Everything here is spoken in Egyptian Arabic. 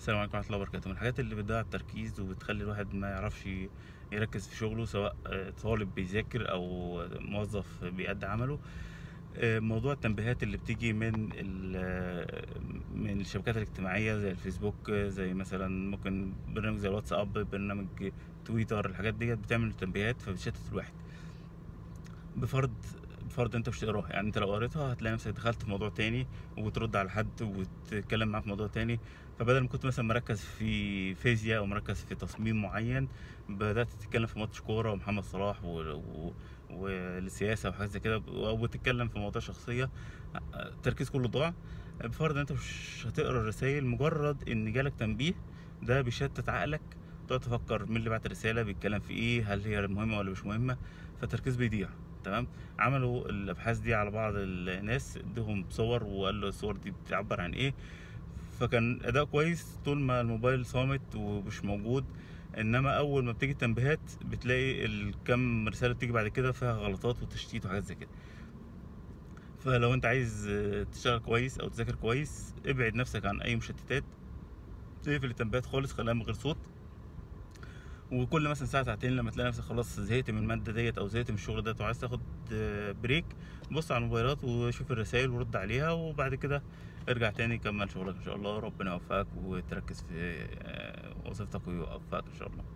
السلام عليكم ورحمة الله وبركاته من الحاجات اللي بتضيع التركيز وبتخلي الواحد ما يعرفش ي- يركز في شغله سواء آه، طالب بيذاكر أو موظف بيأدي عمله آه، موضوع التنبيهات اللي بتيجي من ال- آه، من الشبكات الاجتماعية زي الفيسبوك آه، زي مثلا ممكن برنامج زي الواتساب برنامج تويتر الحاجات ديت بتعمل تنبيهات فبتشتت الواحد بفرض بفرض انت مش تقراها يعني انت لو قريتها هتلاقي نفسك دخلت في موضوع تاني وترد على حد وتتكلم معاه في موضوع تاني فبدل ما كنت مثلا مركز في فيزياء او مركز في تصميم معين بدات تتكلم في ماتش كوره ومحمد صلاح و... و... والسياسه وحاجات زي كده او بتتكلم في مواضيع شخصيه التركيز كله ضاع بفرض ان انت مش هتقرا الرسائل مجرد ان جالك تنبيه ده بيشتت عقلك تقعد تفكر مين اللي بعت الرساله بيتكلم في ايه هل هي مهمه ولا مش مهمه فالتركيز بيضيع تمام عملوا الابحاث دي على بعض الناس ادوهم صور وقال له الصور دي بتعبر عن ايه فكان اداء كويس طول ما الموبايل صامت ومش موجود انما اول ما بتيجي التنبيهات بتلاقي الكم رساله بتيجي بعد كده فيها غلطات وتشتيت وحاجات زي كده فلو انت عايز تشتغل كويس او تذاكر كويس ابعد نفسك عن اي مشتتات اقفل التنبيهات خالص خليها من غير صوت وكل مثلا ساعه ساعتين لما تلاقي نفسك خلاص زهقت من الماده ديت او زهقت من الشغل ده وعايز تاخد بريك بص على الموبايلات وشوف الرسائل ورد عليها وبعد كده ارجع تاني كمل شغلك ان شاء الله ربنا يوفقك وتركز في وظيفتك ويوفقك ان شاء الله